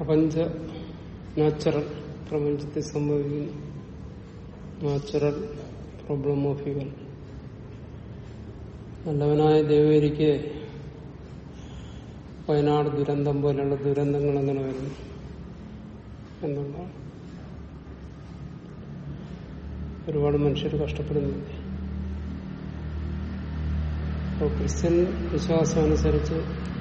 പ്രപഞ്ച നാച്ചുറൽ പ്രപഞ്ചത്തിൽ സംഭവിക്കുന്നു നാച്ചുറൽ പ്രോബ്ലം ഓഫ് ഇവൽ നല്ലവനായ ദേവേരിക്ക് വയനാട് ദുരന്തം പോലെയുള്ള ദുരന്തങ്ങൾ എങ്ങനെ വരുന്നു എന്നുള്ളതാണ് ഒരുപാട് മനുഷ്യർ കഷ്ടപ്പെടുന്നില്ല അപ്പോൾ ക്രിസ്ത്യൻ വിശ്വാസം അനുസരിച്ച്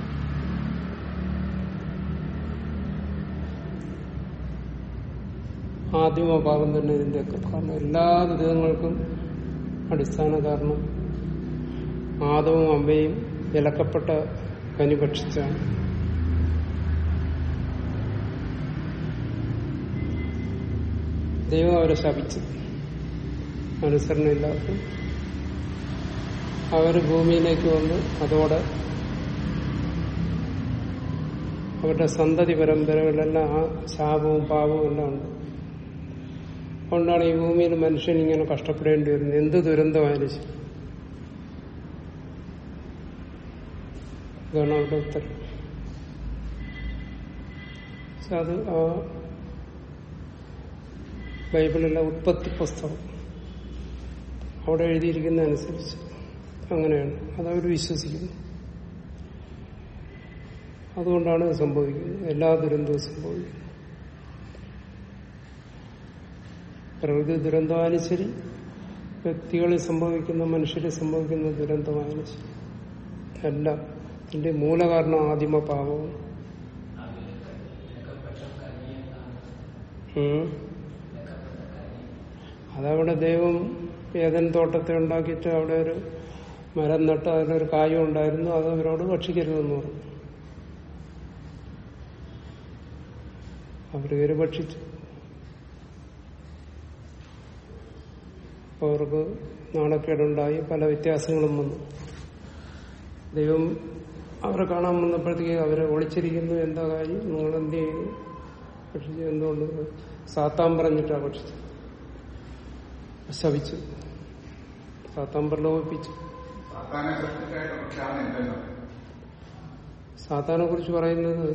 ആദ്യമ ഭാഗം തന്നെ ഇതിന്റെയൊക്കെ കാരണം എല്ലാ ദുരിതങ്ങൾക്കും അടിസ്ഥാന കാരണം ആദവും അമ്മയും വിലക്കപ്പെട്ട കനി ഭക്ഷിച്ചാണ് ദൈവം അവരെ ശപിച്ചു അനുസരണയില്ലാത്ത അവർ ഭൂമിയിലേക്ക് വന്ന് അതോടെ അവരുടെ സന്തതി പരമ്പരകളിലെല്ലാം ആ ശാപവും പാപവും എല്ലാം ഉണ്ട് അതുകൊണ്ടാണ് ഈ ഭൂമിയിൽ മനുഷ്യൻ ഇങ്ങനെ കഷ്ടപ്പെടേണ്ടി വരുന്നത് എന്ത് ദുരന്തമായാലും ശരി ഇതാണ് അവരുടെ ഉത്തരം പക്ഷെ അത് ആ ബൈബിളിലെ ഉത്പത്തി പുസ്തകം അവിടെ എഴുതിയിരിക്കുന്ന അനുസരിച്ച് അങ്ങനെയാണ് അതവർ വിശ്വസിക്കുന്നു അതുകൊണ്ടാണ് ഇത് സംഭവിക്കുന്നത് എല്ലാ ദുരന്തവും സംഭവിക്കുന്നത് പ്രകൃതി ദുരന്തമായാലും ശരി വ്യക്തികളിൽ സംഭവിക്കുന്ന മനുഷ്യരിൽ സംഭവിക്കുന്ന ദുരന്തമായാലും ശരി എല്ലാം ഇതിന്റെ മൂലകാരണം ആദിമ പാപവും ഉം. അതവിടെ ദൈവം ഏതൻ തോട്ടത്തെ ഉണ്ടാക്കിയിട്ട് അവിടെ ഒരു മരം നട്ട് അതിലൊരു കായം ഉണ്ടായിരുന്നു അത് അവരോട് ഭക്ഷിക്കരുതെന്ന് പറഞ്ഞു അവർ കയറി ഭക്ഷിച്ചു അപ്പൊ അവർക്ക് നാണക്കേടുണ്ടായി പല വ്യത്യാസങ്ങളും വന്നു ദൈവം അവരെ കാണാൻ വന്നപ്പോഴത്തേക്ക് അവരെ ഒളിച്ചിരിക്കുന്നു എന്താ കാര്യം നിങ്ങൾ എന്ത് ചെയ്തു ഭക്ഷിച്ചു എന്തുകൊണ്ട് സാത്താൻ പറഞ്ഞിട്ടാ ഭക്ഷിച്ചു ശപിച്ചു സാത്താൻ പ്രലോഭിപ്പിച്ചു സാത്താനെ സൃഷ്ടിച്ചായിട്ട് പക്ഷാണ് ഇല്ലല്ലോ സാത്താനെ കുറിച്ച് പറയുന്നത്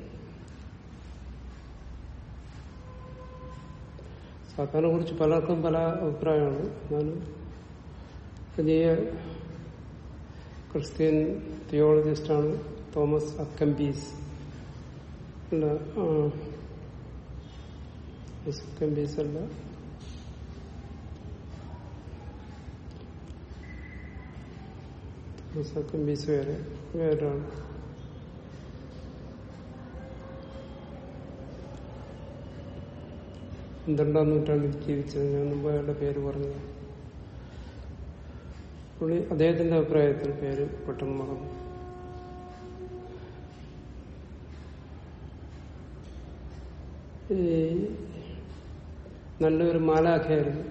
സാത്താനെ കുറിച്ച് പലർക്കും പല അഭിപ്രായമാണ് എന്നാലും വലിയ ക്രിസ്ത്യൻ തിയോളജിസ്റ്റാണ് തോമസ് അക്കംബീസ് അല്ല ആ, അക്കംബീസ് അല്ല തോമസ് അക്കംബീസ് വേറെ വേറൊരാണ് പന്ത്രണ്ടാം നൂറ്റാണ്ടിൽ ജീവിച്ചത് ഞാൻ മുമ്പ് അയാളുടെ പേര് പറഞ്ഞു പുള്ളി അദ്ദേഹത്തിന്റെ അഭിപ്രായത്തിൽ പേര് പെട്ടെന്ന് മറന്നു ഈ നല്ലൊരു മാലാഖയായിരുന്നു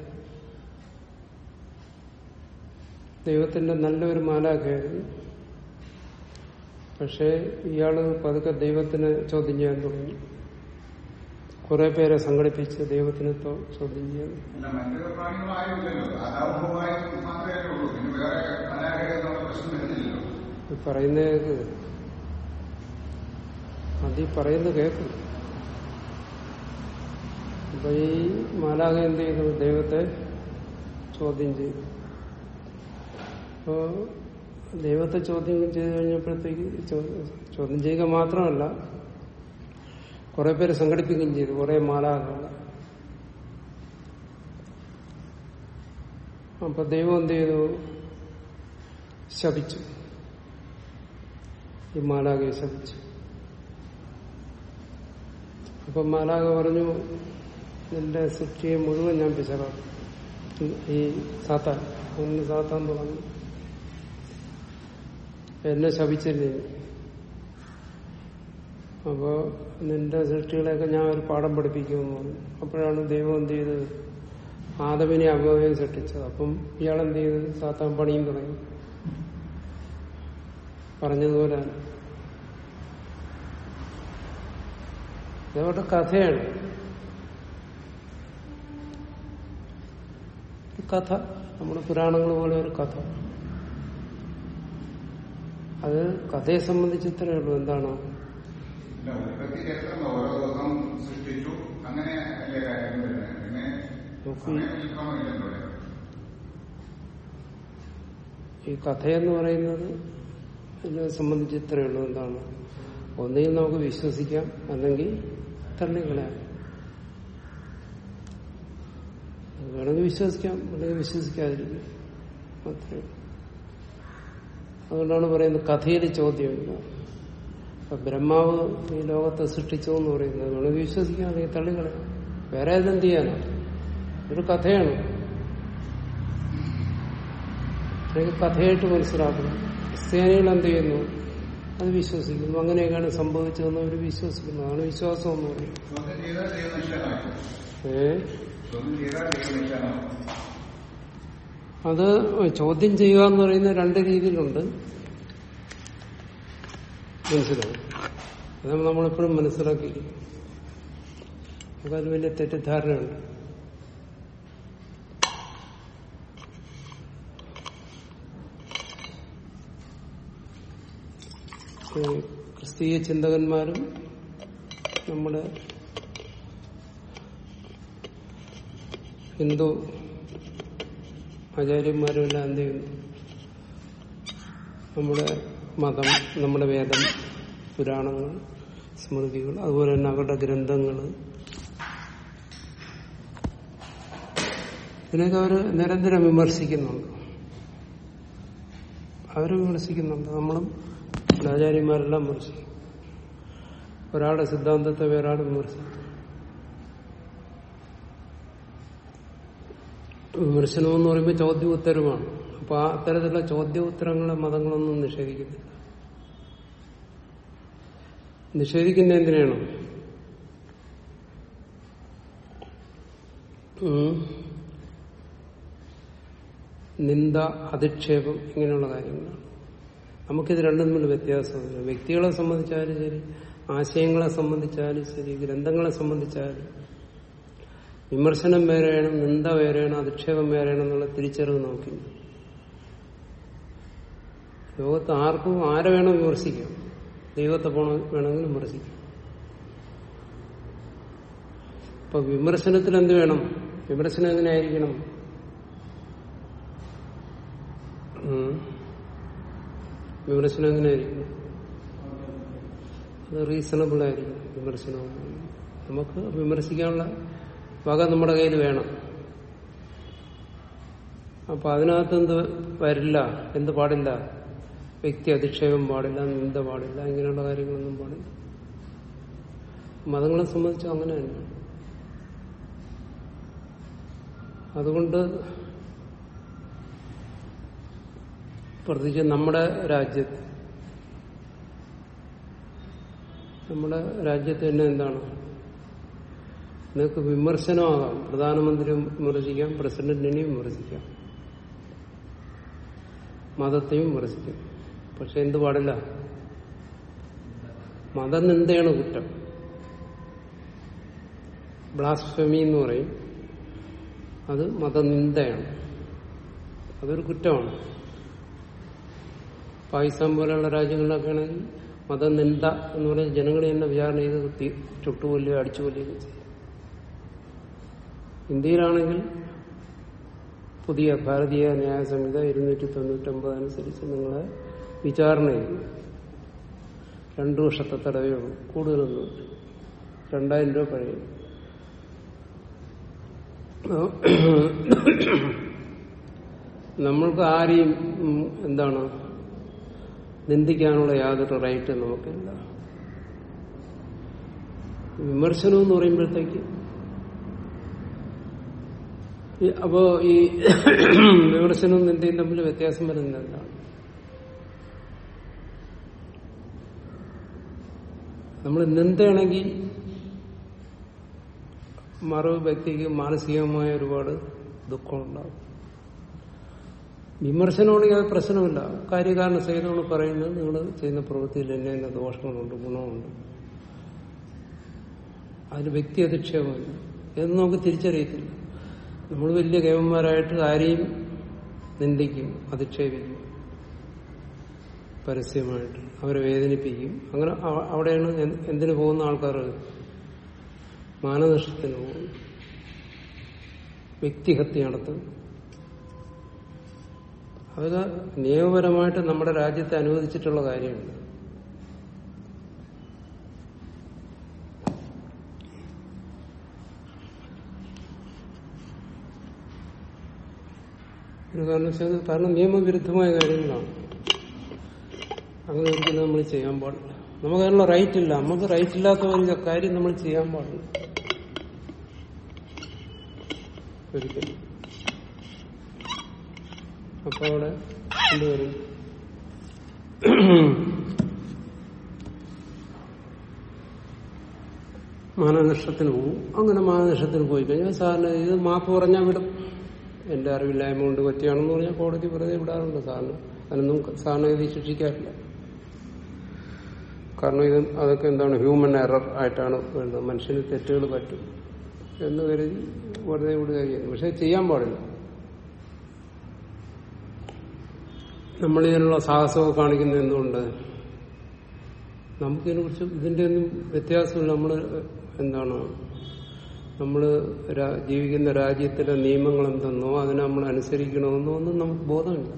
ദൈവത്തിന്റെ നല്ലൊരു മാലാഖയായിരുന്നു പക്ഷേ ഇയാള് പതുക്കെ ദൈവത്തിനെ ചോദ്യം ചെയ്യാൻ തുടങ്ങി കുറെ പേരെ സംഘടിപ്പിച്ച് ദൈവത്തിനെ തോ- ചോദ്യം ചെയ്യാൻ അല്ല മറ്റൊരു പ്രാണികളായില്ലല്ലോ ആദാവുമായി മാത്രമേ ഉള്ളൂ പിന്നെ വേറെ അനാഗത എന്നുള്ള പ്രശ്നം വരുന്നില്ലല്ലോ ഈ പറയുന്ന കേക്ക് അത് ഈ പറയുന്നത് കേൾക്കും അപ്പൊ ഈ മാലാക എന്ത് ചെയ്തു ദൈവത്തെ ചോദ്യം ചെയ്തു അപ്പോ ദൈവത്തെ ചോദ്യം ചെയ്ത് കഴിഞ്ഞപ്പോഴത്തേക്ക് ചോ- ചോദ്യം ചെയ്യുക മാത്രമല്ല കുറെ പേര് സംഘടിപ്പിക്കുകയും ചെയ്തു കുറെ മാലാകകളെ അപ്പൊ ദൈവം എന്ത് ചെയ്തു ശപിച്ചു ഈ മാലാകയെ ശപിച്ചു അപ്പൊ മാലാക പറഞ്ഞു നിന്റെ സൃഷ്ടിയെ മുഴുവൻ ഞാൻ പിശകാക്കും ഈ സാത്താൻ ഒന്ന് സാത്താൻ തുടങ്ങി എന്നെ ശപിച്ചില്ലേ അപ്പോ നിന്റെ സൃഷ്ടികളെയൊക്കെ ഞാൻ ഒരു പാഠം പഠിപ്പിക്കുമെന്ന് പറഞ്ഞു അപ്പോഴാണ് ദൈവം എന്ത് ചെയ്തത് ആദവിനെ അഭയം സൃഷ്ടിച്ചത് അപ്പം ഇയാൾ എന്ത് ചെയ്ത് സാത്താൻ പണിയും തുടങ്ങി പറഞ്ഞതുപോലെ ഇതവരുടെ കഥയാണ് ഒരു കഥ നമ്മുടെ പുരാണങ്ങൾ പോലെ ഒരു കഥ അത് കഥയെ സംബന്ധിച്ച് ഇത്രയേ ഉള്ളൂ എന്താണ് ഇല്ല ഉൽപ്പത്തി ചരിത്രം ഓരോ ദിവസം സൃഷ്ടിച്ചു അങ്ങനെ അല്ലേ കാര്യം വരുന്നത് പിന്നെ നോക്കൂ സമയമില്ലല്ലോ ഇവിടെ. ഈ കഥയെന്ന് പറയുന്നത് ഇതിനെ സംബന്ധിച്ച് ഇത്രയേ ഉള്ളൂ എന്താണ് ഒന്നുകിൽ നമുക്ക് വിശ്വസിക്കാം അല്ലെങ്കിൽ തള്ളിക്കളയാം വേണമെങ്കിൽ വിശ്വസിക്കാം അല്ലെങ്കിൽ വിശ്വസിക്കാതിരിക്കും അത്രയും അതുകൊണ്ടാണ് പറയുന്നത് കഥയിൽ ചോദ്യമില്ല അപ്പൊ ബ്രഹ്മാവ് ഈ ലോകത്തെ സൃഷ്ടിച്ചു എന്ന് പറയുന്നത് വേണമെങ്കിൽ വിശ്വസിക്കാം അല്ലെങ്കിൽ തള്ളിക്കളയാം വേറെ ഏതെന്ത് ചെയ്യാനാണ് ഒരു കഥയാണ് അല്ലെങ്കിൽ കഥയായിട്ട് മനസ്സിലാക്കണം ക്രിസ്ത്യാനികൾ എന്ത് ചെയ്യുന്നു അത് വിശ്വസിക്കുന്നു അങ്ങനെയൊക്കെയാണ് സംഭവിച്ചതെന്ന് അവർ വിശ്വസിക്കുന്നു അതാണ് വിശ്വാസം എന്ന് പറയുന്നത് ചോദ്യം ചെയ്താൽ ദൈവനിഷ്ഠനായി ഏ ചോദ്യം ചെയ്താൽ ദൈവനിഷ്ഠനാവും അത് ചോദ്യം ചെയ്യുക എന്ന് പറയുന്ന രണ്ട് രീതിയിലുണ്ട് മനസ്സിലാവും അത് നമ്മളെപ്പോഴും മനസ്സിലാക്കിയിരിക്കും നമുക്കത് വലിയ തെറ്റിദ്ധാരണയുണ്ട് ഈ ക്രിസ്തീയ ചിന്തകന്മാരും നമ്മുടെ ഹിന്ദു ആചാര്യന്മാരും എല്ലാം എന്ത് ചെയ്യുന്നു നമ്മുടെ മതം നമ്മുടെ വേദം പുരാണങ്ങൾ സ്മൃതികൾ അതുപോലെ തന്നെ അവരുടെ ഗ്രന്ഥങ്ങൾ ഇതിനൊക്കെ അവർ നിരന്തരം വിമർശിക്കുന്നുണ്ട് അവർ വിമർശിക്കുന്നുണ്ട് നമ്മളും നമ്മുടെ ആചാര്യന്മാരെല്ലാം വിമർശിക്കും ഒരാളുടെ സിദ്ധാന്തത്തെ വേറെ വിമർശിക്കും വിമർശനം എന്ന് പറയുമ്പോൾ ചോദ്യ ഉത്തരമാണ് അപ്പൊ ആ അത്തരത്തിലുള്ള ചോദ്യ ഉത്തരങ്ങളെ മതങ്ങളൊന്നും നിഷേധിക്കുന്നില്ല നിഷേധിക്കുന്ന എന്തിനാണ് ഉം. നിന്ദ അധിക്ഷേപം ഇങ്ങനെയുള്ള കാര്യങ്ങളാണ് നമുക്കിത് രണ്ടും തമ്മിൽ വ്യത്യാസമില്ല വ്യക്തികളെ സംബന്ധിച്ചാലും ശരി ആശയങ്ങളെ സംബന്ധിച്ചാലും ശരി ഗ്രന്ഥങ്ങളെ സംബന്ധിച്ചാലും വിമർശനം വേറെയാണ് നിന്ദ വേറെയാണ് അധിക്ഷേപം വേറെയാണ് എന്നുള്ള തിരിച്ചറിവ് നമുക്കില്ല ലോകത്ത് ആർക്കും ആരെ വേണം വിമർശിക്കാം ദൈവത്തെ പോണ വേണമെങ്കിൽ വിമർശിക്കാം ഇപ്പൊ വിമർശനത്തിൽ എന്ത് വേണം വിമർശനം എങ്ങനെയായിരിക്കണം ഉം. വിമർശനം എങ്ങനെയായിരിക്കും അത് റീസണബിൾ ആയിരിക്കും വിമർശനം നമുക്ക് വിമർശിക്കാനുള്ള വക നമ്മുടെ കയ്യിൽ വേണം അപ്പൊ അതിനകത്ത് എന്ത് വരില്ല എന്ത് പാടില്ല വ്യക്തി അധിക്ഷേപം പാടില്ല നിന്ദ പാടില്ല ഇങ്ങനെയുള്ള കാര്യങ്ങളൊന്നും പാടില്ല മതങ്ങളെ സംബന്ധിച്ച് അങ്ങനെ തന്നെ അതുകൊണ്ട് പ്രത്യേകിച്ച് നമ്മുടെ രാജ്യത്ത് നമ്മുടെ രാജ്യത്ത് തന്നെ എന്താണ് നിങ്ങൾക്ക് വിമർശനമാകാം പ്രധാനമന്ത്രി വിമർശിക്കാം പ്രസിഡന്റിനെയും വിമർശിക്കാം മതത്തെയും വിമർശിക്കാം പക്ഷെ എന്ത് പാടില്ല മതനിന്ദയാണ് കുറ്റം ബ്ലാസ്ഫെമി എന്ന് പറയും അത് മതനിന്ദയാണ് അതൊരു കുറ്റമാണ് പാകിസ്ഥാൻ പോലെയുള്ള രാജ്യങ്ങളിലൊക്കെ ആണെങ്കിൽ മതനിന്ദ എന്ന് പറയുന്ന ജനങ്ങളെ തന്നെ വിചാരണ ചെയ്ത് കുത്തി ചുട്ടുകൊല്ലുകയോ അടിച്ചുകൊല്ലുകയോ ചെയ്യും ഇന്ത്യയിലാണെങ്കിൽ പുതിയ ഭാരതീയ ന്യായ സംഹിത ഇരുന്നൂറ്റി തൊണ്ണൂറ്റൊമ്പത് അനുസരിച്ച് നിങ്ങളെ വിചാരണ ചെയ്യും രണ്ടു വർഷത്തെ തടവേ ഉള്ളൂ കൂടുതലൊന്നും രണ്ടായിരം രൂപ കഴിയും നമ്മൾക്ക് ആരെയും ഉം, എന്താണ് നിന്ദിക്കാനുള്ള യാതൊരു റൈറ്റ് നമുക്കില്ല വിമർശനം എന്ന് പറയുമ്പോഴത്തേക്ക് ഈ- അപ്പോ ഈ വിമർശനവും നിന്ദയും തമ്മിൽ വ്യത്യാസം വരുന്നത് എന്താണ് നമ്മൾ നിന്ദയാണെങ്കിൽ മറു വ്യക്തിക്ക് മാനസികമായ ഒരുപാട് ദുഃഖമുണ്ടാകും വിമർശനമാണെങ്കിൽ അത് പ്രശ്നമില്ല കാര്യകാരണ സഹിതമാണ് പറയുന്നത് നിങ്ങൾ ചെയ്യുന്ന പ്രവൃത്തിയിൽ എന്നെ എന്നെ ദോഷങ്ങളുണ്ട് ഗുണമുണ്ട് അതിന് വ്യക്തി അധിക്ഷേപമില്ല എന്ന് നമുക്ക് തിരിച്ചറിയത്തില്ല നമ്മൾ വലിയ കേവന്മാരായിട്ട് ആരെയും നിന്ദിക്കും അധിക്ഷേപിക്കും പരസ്യമായിട്ട് അവരെ വേദനിപ്പിക്കും അങ്ങനെ അവ- അവിടെയാണ് എന്ത് എന്തിനു പോകുന്ന ആൾക്കാർ മാനനഷ്ടത്തിന് പോകുന്നു വ്യക്തിഹത്യ നടത്തും അതൊക്കെ നിയമപരമായിട്ട് നമ്മുടെ രാജ്യത്തെ അനുവദിച്ചിട്ടുള്ള കാര്യമാണ് ഒരു കാരണവശാൽ കാരണം നിയമവിരുദ്ധമായ കാര്യങ്ങളാണ് അങ്ങനെ ഒരിക്കലും നമ്മൾ ചെയ്യാൻ പാടില്ല നമുക്ക് അതിനുള്ള റൈറ്റ് ഇല്ല നമുക്ക് റൈറ്റ് ഇല്ലാത്ത ഒരു കാര്യം നമ്മൾ ചെയ്യാൻ പാടില്ല ഒരിക്കലും അപ്പൊ അവിടെ എന്തുവരും മാനനഷ്ടത്തിന് പോകും അങ്ങനെ മാനനഷ്ടത്തിന് പോയി കഴിഞ്ഞാൽ സാറിന് ഇത് മാപ്പ് പറഞ്ഞാൽ വിടും എന്റെ അറിവില്ലായ്മ കൊണ്ട് പറ്റിയാണെന്ന് പറഞ്ഞാൽ കോടതി വെറുതെ വിടാറുണ്ട് സാറിന് അതിനൊന്നും സാറിനെ ഇത് ശിക്ഷിക്കാറില്ല കാരണം ഇത് അതൊക്കെ എന്താണ് ഹ്യൂമൻ എറർ ആയിട്ടാണ് വേണ്ടത് മനുഷ്യന് തെറ്റുകൾ പറ്റും എന്ന് കരുതി വെറുതെ വിടുക ചെയ്യുന്നു പക്ഷെ ചെയ്യാൻ പാടില്ല നമ്മൾ ഇതിനുള്ള സാഹസമൊക്കെ കാണിക്കുന്നത് എന്തുകൊണ്ട് നമുക്കിതിനെ കുറിച്ച് ഇതിന്റെ ഒന്നും വ്യത്യാസമില്ല നമ്മൾ എന്താണ് നമ്മൾ ജീവിക്കുന്ന രാജ്യത്തിലെ നിയമങ്ങൾ എന്തെന്നോ അതിനെ നമ്മൾ അനുസരിക്കണമെന്നോ ഒന്നും നമുക്ക് ബോധമില്ല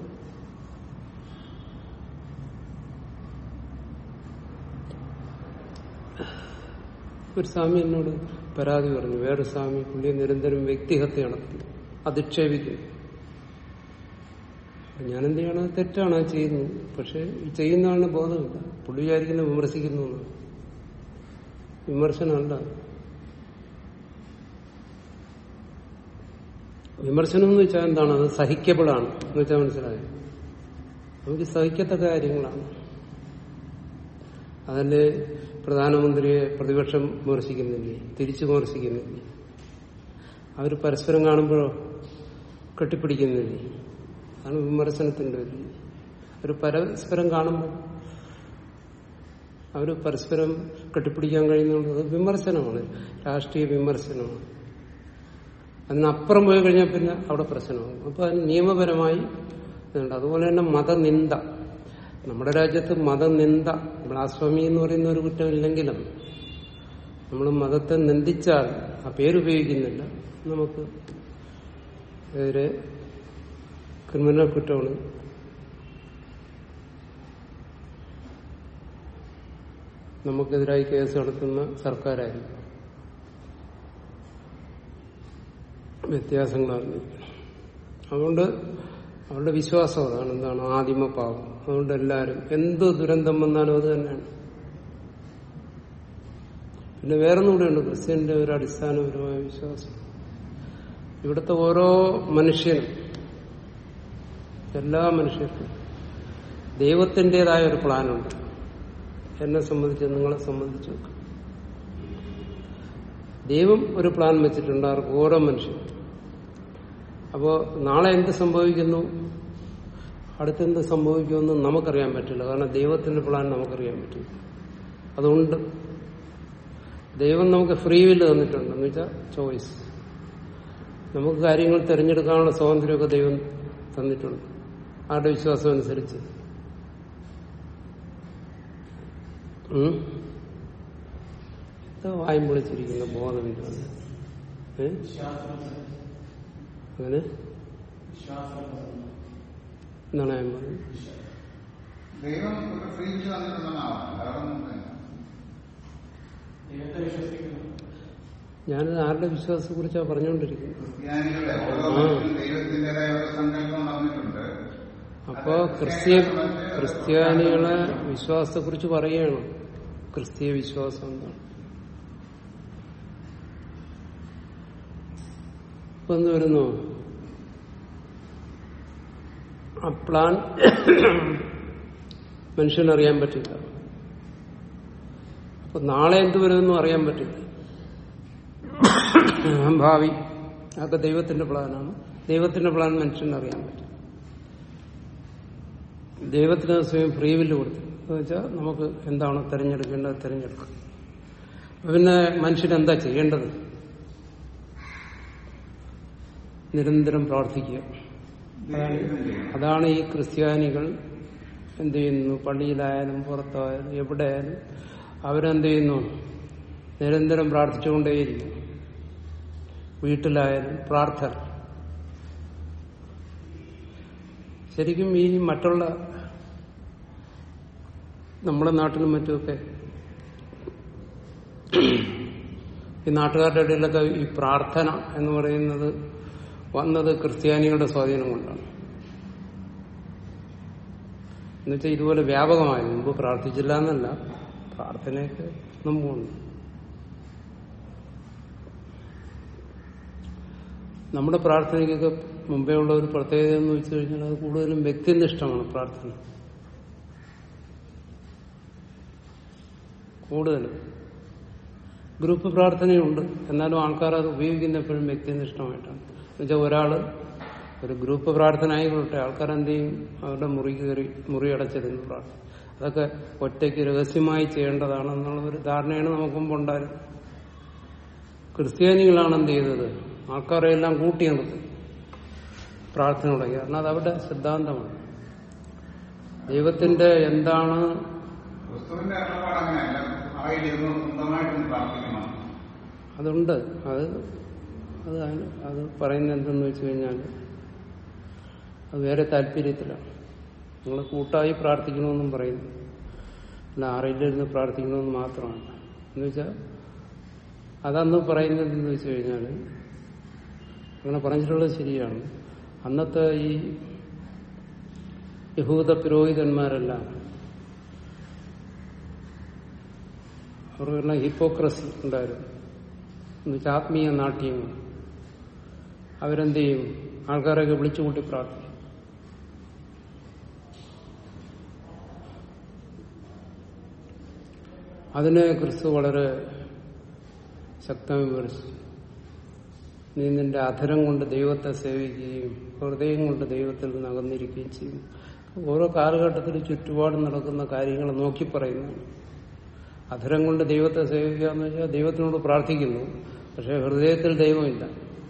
ഒരു സ്വാമി എന്നോട് പരാതി പറഞ്ഞു വേറെ സ്വാമി പുള്ളി നിരന്തരം വ്യക്തിഹത്യ നടത്തുന്നു അധിക്ഷേപിക്കുന്നു അപ്പൊ ഞാൻ എന്ത് ചെയ്യണം തെറ്റാണ് അത് ചെയ്യുന്നത് പക്ഷെ ഈ ചെയ്യുന്ന ആളിന് ബോധമില്ല പുള്ളി വിചാരിക്കുന്ന വിമർശിക്കുന്നു എന്നാണ്. വിമർശനമല്ല വിമർശനം എന്ന് വെച്ചാൽ എന്താണ് അത് സഹിക്കപ്പെടാണ് എന്ന് വെച്ചാൽ മനസ്സിലായോ നമുക്ക് സഹിക്കത്തക്ക കാര്യങ്ങളാണ് അതല്ലേ പ്രധാനമന്ത്രിയെ പ്രതിപക്ഷം വിമർശിക്കുന്നില്ലേ തിരിച്ചു വിമർശിക്കുന്നില്ലേ അവർ പരസ്പരം കാണുമ്പോഴോ കെട്ടിപ്പിടിക്കുന്നില്ലേ അതാണ് വിമർശനത്തിന്റെ ഒരു രീതി. അവർ പരസ്പരം കാണുമ്പോൾ അവർ പരസ്പരം കെട്ടിപ്പിടിക്കാൻ കഴിയുന്നുള്ളത് വിമർശനമാണ് രാഷ്ട്രീയ വിമർശനമാണ് അതിനപ്പുറം പോയി കഴിഞ്ഞാൽ പിന്നെ അവിടെ പ്രശ്നമാകും അപ്പൊ അതിന് നിയമപരമായി ഇതുണ്ട് അതുപോലെ തന്നെ മതനിന്ദ നമ്മുടെ രാജ്യത്ത് മതനിന്ദ ബ്ലാസ്ഫമി എന്ന് പറയുന്ന ഒരു കുറ്റമില്ലെങ്കിലും നമ്മൾ മതത്തെ നിന്ദിച്ചാൽ ആ പേരുപയോഗിക്കുന്നില്ല നമുക്ക് എതിരെ ക്രിമിനൽ കുറ്റമാണ് നമുക്കെതിരായി കേസ് നടത്തുന്ന സർക്കാരായിരിക്കും വ്യത്യാസങ്ങളാണ് അതുകൊണ്ട് അവരുടെ വിശ്വാസം അതാണ് എന്താണ് ആദിമപാവം അതുകൊണ്ട് എല്ലാവരും എന്ത് ദുരന്തം വന്നാലും അത് തന്നെയാണ് പിന്നെ വേറൊന്നും കൂടെയുണ്ട് ക്രിസ്ത്യന്റെ ഒരു അടിസ്ഥാനപരമായ വിശ്വാസം ഇവിടുത്തെ ഓരോ മനുഷ്യനും എല്ലാ മനുഷ്യർക്കും ദൈവത്തിൻ്റെതായ ഒരു പ്ലാനുണ്ട് എന്നെ സംബന്ധിച്ച് നിങ്ങളെ സംബന്ധിച്ചൊക്കെ ദൈവം ഒരു പ്ലാൻ വെച്ചിട്ടുണ്ട് അവർക്ക് ഓരോ മനുഷ്യൻ അപ്പോ നാളെ എന്ത് സംഭവിക്കുന്നു അടുത്തെന്ത് സംഭവിക്കുമെന്ന് നമുക്കറിയാൻ പറ്റില്ല കാരണം ദൈവത്തിന്റെ പ്ലാൻ നമുക്കറിയാൻ പറ്റില്ല അതുകൊണ്ട് ദൈവം നമുക്ക് ഫ്രീ വില്ല് തന്നിട്ടുണ്ട് എന്ന് വെച്ചാൽ ചോയ്സ് നമുക്ക് കാര്യങ്ങൾ തിരഞ്ഞെടുക്കാനുള്ള സ്വാതന്ത്ര്യമൊക്കെ ദൈവം തന്നിട്ടുണ്ട് ആരുടെ വിശ്വാസം അനുസരിച്ച് ഉം? എന്താ വായും പൊളിച്ചിരിക്കുന്ന ബോധമില്ല ഏ അങ്ങനെ എന്താണ് ഞാൻ പറഞ്ഞത് ദൈവം ഒരു ഫ്രീ വില്ല് തന്നിട്ടുണ്ടെന്നാണ് വേറെ ഒന്നും ഇല്ല. ഞാനിത് ആരുടെ വിശ്വാസത്തെ കുറിച്ചാണ് പറഞ്ഞുകൊണ്ടിരിക്കുന്നത് ക്രിസ്ത്യാനികളെ ഓരോ ആ. മനുഷ്യനും ദൈവത്തിന്റേതായ ഒരു സങ്കല്പം തന്നിട്ടുണ്ട് അപ്പോ ക്രിസ്ത്യ ക്രിസ്ത്യാനികളെ വിശ്വാസത്തെ കുറിച്ച് പറയുകയാണ് ക്രിസ്തീയ വിശ്വാസം എന്താണ് ഇപ്പൊ എന്ത് വരുന്നു ആ പ്ലാൻ മനുഷ്യനറിയാൻ പറ്റില്ല അപ്പൊ നാളെ എന്ത് വരുമെന്നും അറിയാൻ പറ്റില്ല ഭാവി അതൊക്കെ ദൈവത്തിന്റെ പ്ലാനാണ് ദൈവത്തിന്റെ പ്ലാൻ മനുഷ്യനറിയാൻ പറ്റും ദൈവത്തിന് സ്വയം ഫ്രീ വില്ല് കൊടുത്തു എന്ന് വെച്ചാൽ നമുക്ക് എന്താണ് തിരഞ്ഞെടുക്കേണ്ടത് തിരഞ്ഞെടുക്കാം അപ്പൊ പിന്നെ മനുഷ്യൻ എന്താ ചെയ്യേണ്ടത് നിരന്തരം പ്രാർത്ഥിക്കുക അതാണ് അതാണ് ഈ ക്രിസ്ത്യാനികൾ എന്ത് ചെയ്യുന്നു പള്ളിയിലായാലും പുറത്തായാലും എവിടെയായാലും അവരെന്ത് ചെയ്യുന്നു നിരന്തരം പ്രാർത്ഥിച്ചുകൊണ്ടേയിരിക്കും വീട്ടിലായാലും പ്രാർത്ഥന ശരിക്കും ഈ മറ്റുള്ള നമ്മുടെ നാട്ടിലും മറ്റുമൊക്കെ ഈ നാട്ടുകാരുടെ ഇടയിലൊക്കെ ഈ പ്രാർത്ഥന എന്ന് പറയുന്നത് വന്നത് ക്രിസ്ത്യാനികളുടെ സ്വാധീനം കൊണ്ടാണ് എന്നുവെച്ചാൽ ഇതുപോലെ വ്യാപകമായി മുമ്പ് പ്രാർത്ഥിച്ചില്ല എന്നല്ല പ്രാർത്ഥനയൊക്കെ മുമ്പുണ്ട് നമ്മുടെ പ്രാർത്ഥനയ്ക്കൊക്കെ മുമ്പേ ഉള്ള ഒരു പ്രത്യേകത എന്ന് വെച്ച് കഴിഞ്ഞാൽ അത് കൂടുതലും വ്യക്തിനിഷ്ഠമാണ് പ്രാർത്ഥന കൂടുതലും ഗ്രൂപ്പ് പ്രാർത്ഥനയുണ്ട് എന്നാലും ആൾക്കാർ അത് ഉപയോഗിക്കുന്ന എപ്പോഴും വ്യക്തിനിഷ്ഠമായിട്ടാണ് എന്നുവെച്ചാൽ ഒരാള് ഒരു ഗ്രൂപ്പ് പ്രാർത്ഥന ആയിക്കൊള്ളട്ടെ ആൾക്കാർ എന്ത് ചെയ്യും അവരുടെ മുറി കയറി മുറി അടച്ചിരുന്ന് പ്രാർത്ഥന അതൊക്കെ ഒറ്റയ്ക്ക് രഹസ്യമായി ചെയ്യേണ്ടതാണെന്നുള്ള ഒരു ധാരണയാണ് നമുക്ക് മുമ്പുണ്ടായിരുന്നത് ക്രിസ്ത്യാനികളാണ് എന്ത് ചെയ്തത് ആൾക്കാരെ എല്ലാം കൂട്ടിയെടുത്ത് പ്രാർത്ഥന തുടങ്ങി കാരണം അത് അവരുടെ സിദ്ധാന്തമാണ് ദൈവത്തിന്റെ എന്താണ് ക്രിസ്തുവിന്റെ അരുളപ്പാട് അങ്ങനെയല്ല അറയിലിരുന്ന് സ്വന്തമായിട്ടൊന്ന് പ്രാർത്ഥിക്കണം അതുണ്ട് അത് അത് അതിന് അത് പറയുന്നത് എന്തെന്ന് വെച്ച് കഴിഞ്ഞാൽ അത് വേറെ താല്പര്യത്തിലാണ് നിങ്ങൾ കൂട്ടായി പ്രാർത്ഥിക്കണമെന്നും പറയുന്നു അല്ല ആറിലിരുന്ന് പ്രാർത്ഥിക്കണമെന്ന് മാത്രമാണ് എന്ന് വെച്ചാൽ അതന്ന് പറയുന്നത് എന്ന് വെച്ച് കഴിഞ്ഞാൽ അങ്ങനെ പറഞ്ഞിട്ടുള്ളത് ശരിയാണ് അന്നത്തെ ഈ യഹൂദ പുരോഹിതന്മാരെല്ലാം അവർക്കെല്ലാം ഹിപ്പോക്രസി ഉണ്ടായിരുന്നു എന്നുവെച്ചാൽ ആത്മീയ നാട്യങ്ങൾ അവരെന്ത് ചെയ്യും ആൾക്കാരൊക്കെ വിളിച്ചുകൂട്ടി പ്രാർത്ഥിക്കും അതിനെ ക്രിസ്തു വളരെ ശക്തമായി വിവരിച്ചു നീ നിന്റെ അധരം കൊണ്ട് ദൈവത്തെ സേവിക്കുകയും ഹൃദയം കൊണ്ട് ദൈവത്തിൽ നിന്ന് അകന്നിരിക്കുകയും ചെയ്യും ഓരോ കാലഘട്ടത്തിൽ ചുറ്റുപാട് നടക്കുന്ന കാര്യങ്ങൾ നോക്കി പറയുന്നതാണ് അധരം കൊണ്ട് ദൈവത്തെ സേവിക്കുക എന്ന് വെച്ചാൽ ദൈവത്തിനോട് പ്രാർത്ഥിക്കുന്നു പക്ഷെ ഹൃദയത്തിൽ ദൈവമില്ല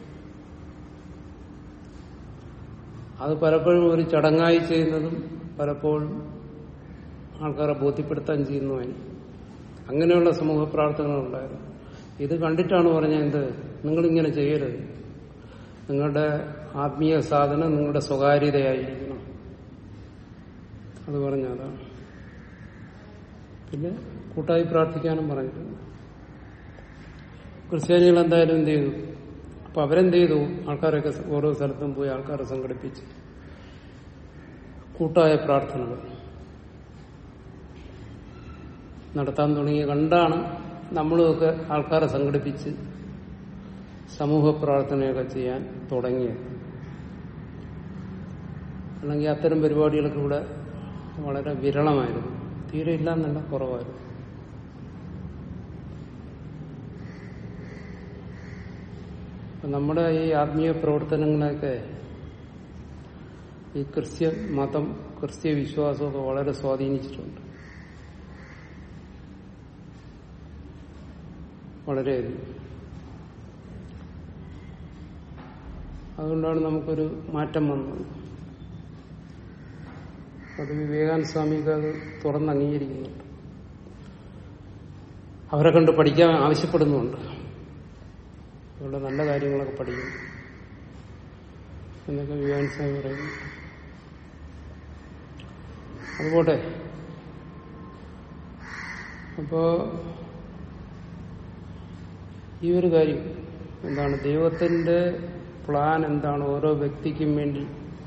അത് പലപ്പോഴും ഒരു ചടങ്ങായി ചെയ്യുന്നതും പലപ്പോഴും ആൾക്കാരെ ബോധ്യപ്പെടുത്താൻ ചെയ്യുന്നതായി അങ്ങനെയുള്ള സമൂഹ പ്രാർത്ഥനകളുണ്ടായിരുന്നു ഇത് കണ്ടിട്ടാണ് പറഞ്ഞത് എന്ത് നിങ്ങളിങ്ങനെ ചെയ്യരുത് നിങ്ങളുടെ ആത്മീയ സാധനം നിങ്ങളുടെ സ്വകാര്യതയായിരിക്കണം അത് പറഞ്ഞ അതാണ് പിന്നെ കൂട്ടായി പ്രാർത്ഥിക്കാനും പറഞ്ഞിട്ടുണ്ട് ക്രിസ്ത്യാനികൾ എന്തായാലും എന്ത് ചെയ്തു അപ്പൊ അവരെന്ത് ചെയ്തു ആൾക്കാരൊക്കെ ഓരോ സ്ഥലത്തും പോയി ആൾക്കാരെ സംഘടിപ്പിച്ച് കൂട്ടായ പ്രാർത്ഥനകൾ നടത്താൻ തുടങ്ങിയ കണ്ടാണ് നമ്മളുമൊക്കെ ആൾക്കാരെ സംഘടിപ്പിച്ച് സമൂഹ പ്രാർത്ഥനയൊക്കെ ചെയ്യാൻ തുടങ്ങിയത് അല്ലെങ്കിൽ അത്തരം പരിപാടികളൊക്കെ ഇവിടെ വളരെ വിരളമായിരുന്നു തീരെ ഇല്ല എന്നല്ല കുറവായിരുന്നു അപ്പൊ നമ്മുടെ ഈ ആത്മീയ പ്രവർത്തനങ്ങളെയൊക്കെ ഈ ക്രിസ്ത്യ മതം ക്രിസ്ത്യ വിശ്വാസമൊക്കെ വളരെ സ്വാധീനിച്ചിട്ടുണ്ട് വളരെയധികം അതുകൊണ്ടാണ് നമുക്കൊരു മാറ്റം വന്നത് അത് വിവേകാനന്ദ സ്വാമിക്ക് അത് തുറന്ന് അംഗീകരിക്കുന്നുണ്ട് അവരെ കണ്ട് പഠിക്കാൻ ആവശ്യപ്പെടുന്നുണ്ട് അവരുടെ നല്ല കാര്യങ്ങളൊക്കെ പഠിക്കും എന്നൊക്കെ വിവേകാനന്ദ സ്വാമി പറയുന്നു അതുപോട്ടെ അപ്പോ ഈ ഒരു കാര്യം എന്താണ് ദൈവത്തിന്റെ പ്ലാൻ എന്താണ് ഓരോ വ്യക്തിക്കും വേണ്ടി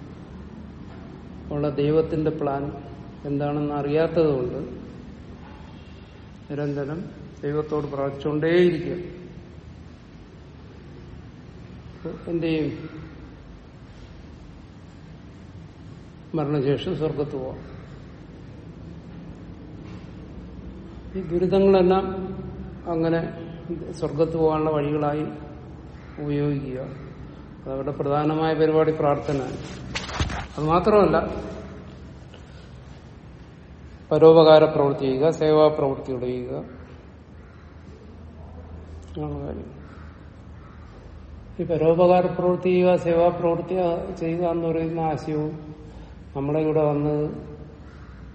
ഉള്ള ദൈവത്തിന്റെ പ്ലാൻ എന്താണെന്ന് അറിയാത്തതുകൊണ്ട് നിരന്തരം ദൈവത്തോട് പ്രാർത്ഥിച്ചുകൊണ്ടേയിരിക്കുക എന്ത് ചെയ്യും മരണശേഷം സ്വർഗത്ത് പോവാം ഈ ദുരിതങ്ങളെല്ലാം അങ്ങനെ സ്വർഗത്ത് പോകാനുള്ള വഴികളായി ഉപയോഗിക്കുക അതവരുടെ പ്രധാനമായ പരിപാടി പ്രാർത്ഥന അത് മാത്രമല്ല പരോപകാര പ്രവൃത്തി ചെയ്യുക സേവാ പ്രവൃത്തി ചെയ്യുക ആണ് കാര്യം ഈ പരോപകാര പ്രവൃത്തി ചെയ്യുക സേവാ പ്രവൃത്തി ചെയ്യുക എന്ന് പറയുന്ന ആശയവും നമ്മളെ ഇവിടെ വന്ന്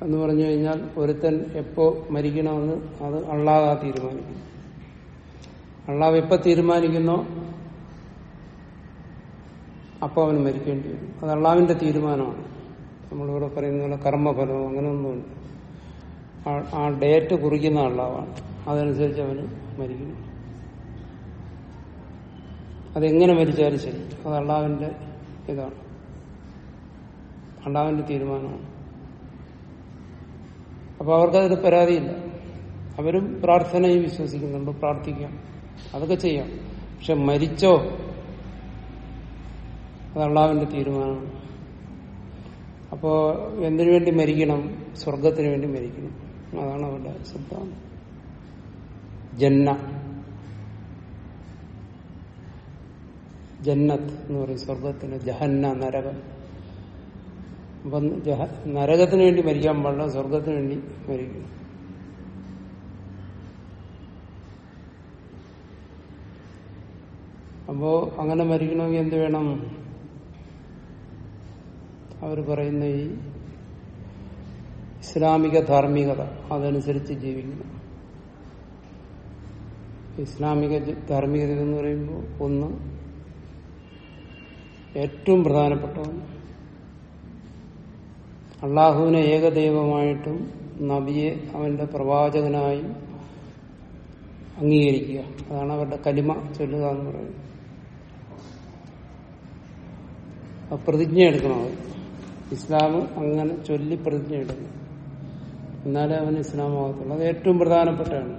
എന്ന് പറഞ്ഞു കഴിഞ്ഞാൽ ഒരുത്തൻ എപ്പോ മരിക്കണമെന്ന് അത് അള്ളാഹ തീരുമാനിക്കും അള്ളാഹ് എപ്പോ തീരുമാനിക്കുന്നോ അപ്പോൾ അവന് മരിക്കേണ്ടി വരും അത് അള്ളാവിന്റെ തീരുമാനമാണ് നമ്മളിവിടെ പറയുന്ന പോലെ കർമ്മഫലമോ അങ്ങനെയൊന്നുമില്ല ആ- ആ ഡേറ്റ് കുറിക്കുന്ന അള്ളാവാണ് അതനുസരിച്ച് അവന് മരിക്കുന്നു അതെങ്ങനെ മരിച്ചാലും ശരി അത് അള്ളാവിന്റെ ഇതാണ് അള്ളാവിന്റെ തീരുമാനമാണ് അപ്പൊ അവർക്കതിന് പരാതിയില്ല അവരും പ്രാർത്ഥനയും വിശ്വസിക്കുന്നുണ്ട് പ്രാർത്ഥിക്കാം അതൊക്കെ ചെയ്യാം പക്ഷെ മരിച്ചോ അത് അള്ളാവിന്റെ തീരുമാനമാണ് അപ്പോ എന്തിനു വേണ്ടി മരിക്കണം സ്വർഗത്തിന് വേണ്ടി മരിക്കണം അതാണ് അവരുടെ സിദ്ധാന്തം ജന്ന ജന്നത്ത് എന്ന് പറയും സ്വർഗത്തിന് ജഹന്ന നരകം അപ്പം ജഹ നരകത്തിന് വേണ്ടി മരിക്കാൻ പാടില്ല സ്വർഗത്തിന് വേണ്ടി മരിക്കണം അപ്പോ അങ്ങനെ മരിക്കണമെങ്കിൽ എന്ത് വേണം അവർ പറയുന്ന ഈ ഇസ്ലാമിക ധാർമ്മികത അതനുസരിച്ച് ജീവിക്കണം ഇസ്ലാമിക ജ- ധാർമ്മികത എന്ന് പറയുമ്പോൾ ഒന്ന് ഏറ്റവും പ്രധാനപ്പെട്ട ഒന്ന് അള്ളാഹുവിനെ ഏകദൈവമായിട്ടും നബിയെ അവന്റെ പ്രവാചകനായും അംഗീകരിക്കുക അതാണ് അവരുടെ കലിമ ചൊല്ലുക എന്ന് പറയുന്നത് അത് പ്രതിജ്ഞ എടുക്കണം അവർ ഇസ്ലാം അങ്ങനെ ചൊല്ലി പ്രതിജ്ഞ എടുക്കണം എന്നാലേ അവന് ഇസ്ലാം ആകത്തുള്ളൂ അത് ഏറ്റവും പ്രധാനപ്പെട്ടതാണ്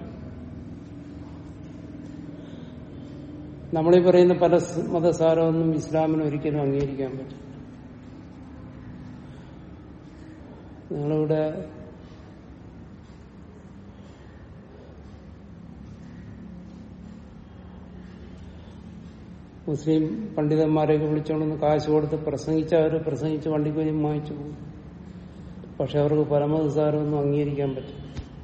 നമ്മളീ പറയുന്ന പല സ് മതസാരമൊന്നും ഇസ്ലാമിന് ഒരിക്കലും അംഗീകരിക്കാൻ പറ്റില്ല നിങ്ങളിവിടെ മുസ്ലിം പണ്ഡിതന്മാരെയൊക്കെ വിളിച്ചോണ്ടൊന്ന് കാശ് കൊടുത്ത് പ്രസംഗിച്ച അവർ പ്രസംഗിച്ച് വണ്ടിക്ക് പോയി വാങ്ങിച്ചു പോകും പക്ഷെ അവർക്ക് പരമനിസാരമൊന്നും അംഗീകരിക്കാൻ പറ്റും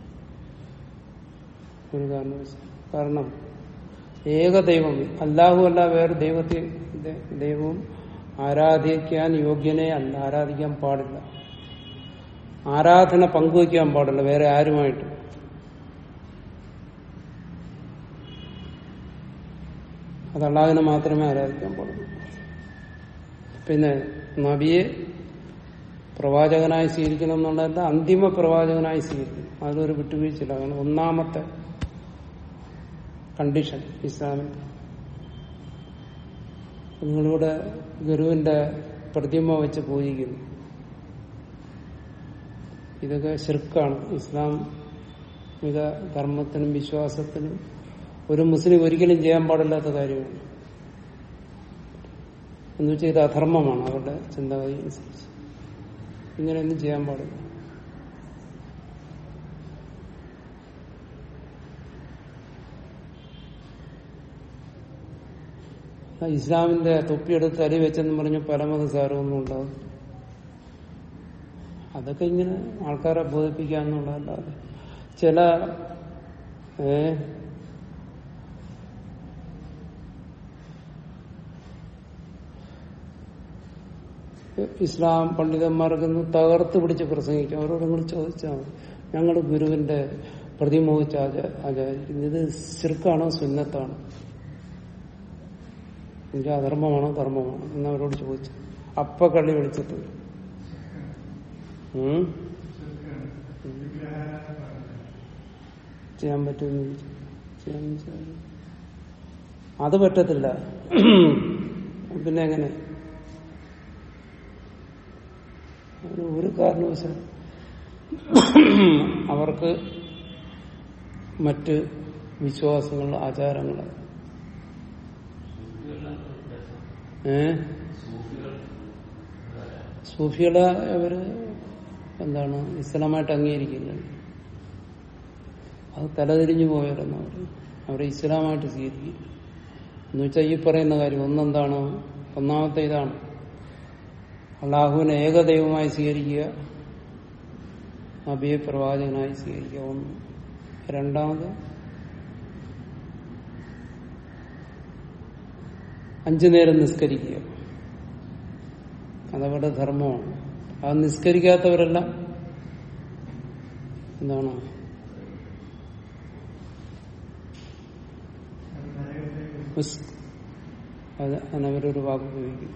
ഒരു കാരണവശാലും കാരണം ഏകദൈവം അല്ലാഹു അല്ല വേറെ ദൈവത്തെ ദ- ദൈവം ആരാധിക്കാൻ യോഗ്യനെ അല്ല ആരാധിക്കാൻ പാടില്ല ആരാധന പങ്കുവയ്ക്കാൻ പാടില്ല വേറെ ആരുമായിട്ട് അത് അള്ളാഹിനെ മാത്രമേ ആരാധിക്കാൻ പാടുള്ളൂ പിന്നെ നബിയെ പ്രവാചകനായി സ്വീകരിക്കണം എന്നുള്ളതല്ല അന്തിമ പ്രവാചകനായി സ്വീകരിക്കണം അതിലൊരു വിട്ടുവീഴ്ചയില്ല അതാണ് ഒന്നാമത്തെ കണ്ടീഷൻ ഇസ്ലാമിൽ നിങ്ങളിവിടെ ഗുരുവിന്റെ പ്രതിമ വെച്ച് പൂജിക്കുന്നു ഇതൊക്കെ ശിർക്കാണ് ഇസ്ലാമിക ധർമ്മത്തിനും വിശ്വാസത്തിനും ഒരു മുസ്ലിം ഒരിക്കലും ചെയ്യാൻ പാടില്ലാത്ത കാര്യമാണ് എന്ന് വെച്ചാൽ ഇത് അധർമ്മമാണ് അവരുടെ ചിന്താഗതി അനുസരിച്ച് ഇങ്ങനെയൊന്നും ചെയ്യാൻ പാടില്ല ആ ഇസ്ലാമിന്റെ തൊപ്പിയെടുത്ത് അരി വെച്ചെന്ന് പറഞ്ഞ് പരമതസാരമൊന്നും ഉണ്ടാവും അതൊക്കെ ഇങ്ങനെ ആൾക്കാരെ ബോധിപ്പിക്കാന്നുള്ളതല്ലാതെ ചില ഏ ഇസ്ലാം പണ്ഡിതന്മാർക്കൊന്ന് തകർത്ത് പിടിച്ച് പ്രസംഗിക്കും അവരോട് നിങ്ങൾ ചോദിച്ചാൽ മതി. ഞങ്ങൾ ഗുരുവിന്റെ പ്രതിമ വെച്ച് ആചാ- ആചാരിക്കുന്നു ഇത് ശിർക്കാണോ സുന്നത്താണോ എനിക്ക് അധർമ്മമാണോ ധർമ്മമാണോ എന്ന് അവരോട് ചോദിച്ചു അപ്പ കള്ളി വിളിച്ചിട്ട് വരും. ഉം? ചെയ്യാൻ പറ്റുമെന്ന് ചോദിച്ചു. ചെയ്യാൻ വെച്ചാൽ അത് പറ്റത്തില്ല പിന്നെ എങ്ങനെ അതിന് ഒരു കാരണവശാലും അവർക്ക് മറ്റ് വിശ്വാസങ്ങൾ ആചാരങ്ങൾ ഏ സൂഫികളെ അവര് എന്താണ് ഇസ്ലാമായിട്ട് അംഗീകരിക്കില്ല അത് തലതിരിഞ്ഞു പോയവരെന്ന് അവർ അവരെ ഇസ്ലാമായിട്ട് സ്വീകരിക്കില്ല എന്ന് വെച്ചാൽ ഈ പറയുന്ന കാര്യം ഒന്നെന്താണ് ഒന്നാമത്തെ ഇതാണ് അള്ളാഹുവിനെ ഏകദൈവമായി സ്വീകരിക്കുക നബിയെ പ്രവാചകനായി സ്വീകരിക്കുക ഒന്ന് രണ്ടാമത് അഞ്ചു നേരം നിസ്കരിക്കുക അതവരുടെ ധർമ്മമാണ് അത് നിസ്കരിക്കാത്തവരെല്ലാം എന്താണ് മുസ് അത് അതിനവരൊരു വാക്ക് ഉപയോഗിക്കും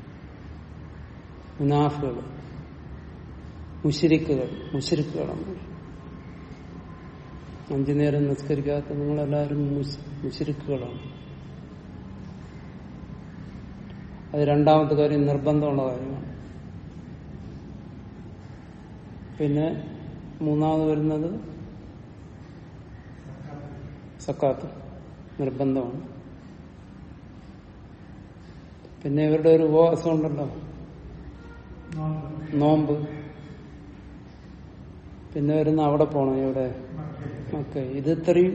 മുനാഫുകൾ മുഷിരിക്കുകൾ മുഷിരിക്കുകളാണ് അഞ്ചു നേരം നിസ്കരിക്കാത്ത നിങ്ങളെല്ലാവരും മുസ്- മുഷിരിക്കുകളാണ് അത് രണ്ടാമത്തെ കാര്യം നിർബന്ധമുള്ള കാര്യമാണ് പിന്നെ മൂന്നാമത് വരുന്നത് സക്കാത്ത് നിർബന്ധമാണ് പിന്നെ ഇവരുടെ ഒരു ഉപവാസം ഉണ്ടല്ലോ നോമ്പ് പിന്നെ വരുന്ന അവിടെ പോണം എവിടെ ഓക്കെ ഇത് ഇത്രയും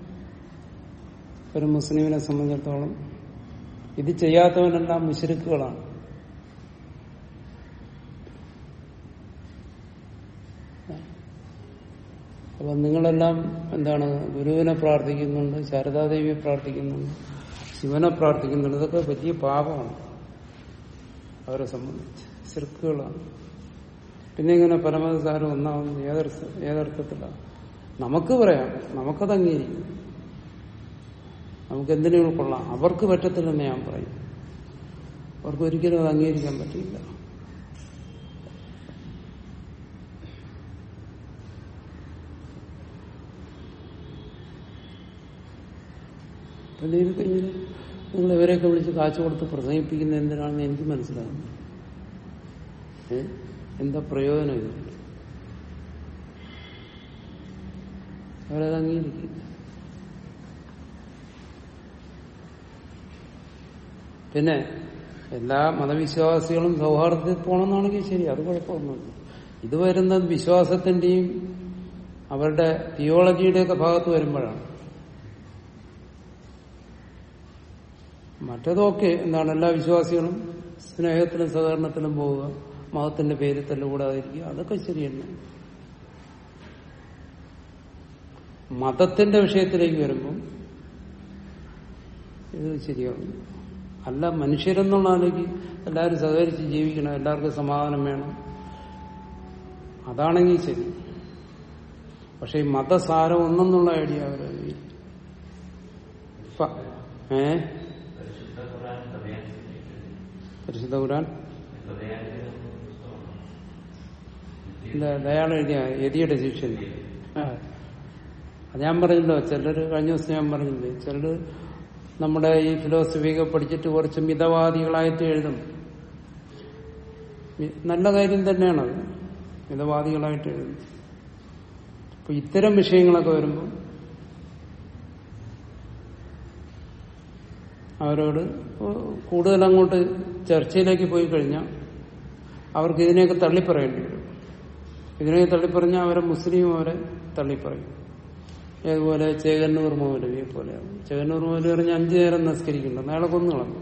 ഒരു മുസ്ലിമിനെ സംബന്ധിച്ചിടത്തോളം ഇത് ചെയ്യാത്തവനെല്ലാം മുശരിക്കുകളാണ് അപ്പൊ നിങ്ങളെല്ലാം എന്താണ് ഗുരുവിനെ പ്രാർത്ഥിക്കുന്നുണ്ട് ശാരദാദേവിയെ പ്രാർത്ഥിക്കുന്നുണ്ട് ശിവനെ പ്രാർത്ഥിക്കുന്നുണ്ട് ഇതൊക്കെ വലിയ പാപമാണ് അവരെ സംബന്ധിച്ച് ശിർക്കുകളാണ് പിന്നെ ഇങ്ങനെ പരമസാരം ഒന്നാവുന്നത് ഏതർത്ഥ ഏതർത്ഥത്തിലാണ് നമുക്ക് പറയാം നമുക്കത് അംഗീകരിക്കും നമുക്ക് എന്തിനു ഉൾക്കൊള്ളാം അവർക്ക് പറ്റത്തില്ലെന്ന് ഞാൻ പറയും അവർക്ക് ഒരിക്കലും അത് അംഗീകരിക്കാൻ പറ്റില്ല പിന്നെ ഇത് കഴിഞ്ഞ് നിങ്ങൾ ഇവരെയൊക്കെ വിളിച്ച് കാശ് കൊടുത്ത് പ്രസംഗിപ്പിക്കുന്ന എന്തിനാണെന്ന് എനിക്ക് മനസ്സിലാകുന്നു ഏ? എന്താ പ്രയോജനം ഇത് അവരത് അംഗീകരിക്കും പിന്നെ എല്ലാ മതവിശ്വാസികളും സൗഹാർദ്ദത്തിൽ പോകണമെന്നാണെങ്കിൽ ശരി അത് കുഴപ്പമൊന്നുമില്ല ഇത് വരുന്നത് വിശ്വാസത്തിന്റെയും അവരുടെ തിയോളജിയുടെയൊക്കെ ഭാഗത്ത് വരുമ്പോഴാണ് മറ്റതൊക്കെ എന്താണ് എല്ലാ വിശ്വാസികളും സ്നേഹത്തിലും സഹകരണത്തിലും പോവുക മതത്തിന്റെ പേരിൽ തല്ലുകൂടാതിരിക്കുക അതൊക്കെ ശരിയല്ല മതത്തിന്റെ വിഷയത്തിലേക്ക് വരുമ്പം ഇത് ശരിയാവും അല്ല മനുഷ്യരെന്നുള്ള ആലോചിക്ക് എല്ലാവരും സഹകരിച്ച് ജീവിക്കണം എല്ലാവർക്കും സമാധാനം വേണം അതാണെങ്കിൽ ശരി പക്ഷെ ഈ മതസാരം ഒന്നെന്നുള്ള ഐഡിയ അവര് ഫ- ഏ പരിശുദ്ധ ഖുരാൻ ഇല്ല അയാൾ എഴുതിയ യതിയുടെ ശിക്ഷൻ അത് ഞാൻ പറഞ്ഞല്ലോ ചിലര് കഴിഞ്ഞ ദിവസം ഞാൻ പറഞ്ഞില്ലേ ചിലര് നമ്മുടെ ഈ ഫിലോസഫിയൊക്കെ പഠിച്ചിട്ട് കുറച്ച് മിതവാദികളായിട്ട് എഴുതും മി- നല്ല കാര്യം തന്നെയാണത് മിതവാദികളായിട്ട് എഴുതും അപ്പൊ ഇത്തരം വിഷയങ്ങളൊക്കെ വരുമ്പോൾ അവരോട് കൂടുതൽ അങ്ങോട്ട് ചർച്ചയിലേക്ക് പോയി കഴിഞ്ഞാൽ അവർക്ക് ഇതിനെയൊക്കെ തള്ളിപ്പറയേണ്ടി വരും ഇതിനെയൊക്കെ തള്ളിപ്പറഞ്ഞാൽ അവരെ മുസ്ലിം അവരെ തള്ളിപ്പറയും ഏതുപോലെ ചേകന്നൂർ മൗലവിയെ പോലെയാണ് ചേകന്നൂർ മൗലവി പറഞ്ഞ അഞ്ചു നേരം നമസ്കരിക്കുന്നുണ്ട് അയാളെ കൊന്നു കളഞ്ഞു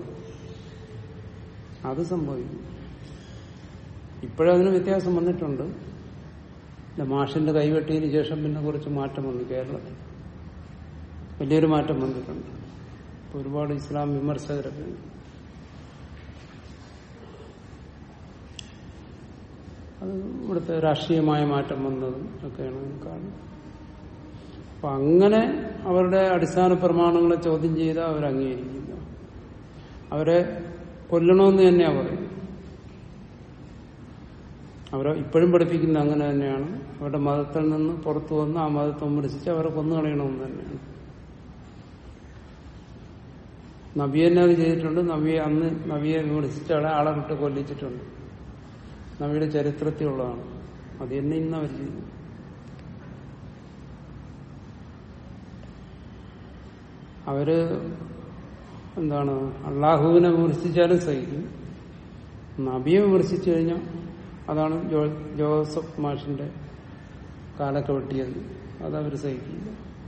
അത് സംഭവിക്കും ഇപ്പോഴതിന് വ്യത്യാസം വന്നിട്ടുണ്ട് ഇല്ല, മാഷിന്റെ കൈവെട്ടിയതിനു ശേഷം പിന്നെ കുറച്ച് മാറ്റം വന്നു കേരളത്തിൽ വലിയൊരു മാറ്റം വന്നിട്ടുണ്ട് ഇപ്പൊ ഒരുപാട് ഇസ്ലാം വിമർശകരൊക്കെ ഉണ്ട്. അത് ഇവിടുത്തെ രാഷ്ട്രീയമായ മാറ്റം വന്നതും ഒക്കെയാണ് നമുക്ക് കാണുന്നത് അപ്പൊ അങ്ങനെ അവരുടെ അടിസ്ഥാന പ്രമാണങ്ങളെ ചോദ്യം ചെയ്ത് അവർ അംഗീകരിക്കില്ല അവരെ കൊല്ലണമെന്ന് തന്നെയാ പറയും അവരെ ഇപ്പോഴും പഠിപ്പിക്കുന്ന അങ്ങനെ തന്നെയാണ് അവരുടെ മതത്തിൽ നിന്ന് പുറത്തു വന്ന് ആ മതത്തെ വിമർശിച്ച് അവരെ കൊന്നുകളയണമെന്ന് തന്നെയാണ് നബിയെ തന്നെ അത് ചെയ്തിട്ടുണ്ട് നബിയെ അന്ന് നബിയെ വിമർശിച്ച ആളെ ആളെ വിട്ട് കൊല്ലിച്ചിട്ടുണ്ട് നബിയുടെ ചരിത്രത്തിലുള്ളതാണ് അത് തന്നെ ഇന്ന് അവർ ചെയ്യുന്നു അവര് എന്താണ് അള്ളാഹുവിനെ വിമർശിച്ചാലും സഹിക്കും നബിയെ വിമർശിച്ചു കഴിഞ്ഞാൽ അതാണ് ജോ ജോസഫ് മാഷിന്റെ കാലൊക്കെ വെട്ടിയത് അതവർ സഹിക്കില്ല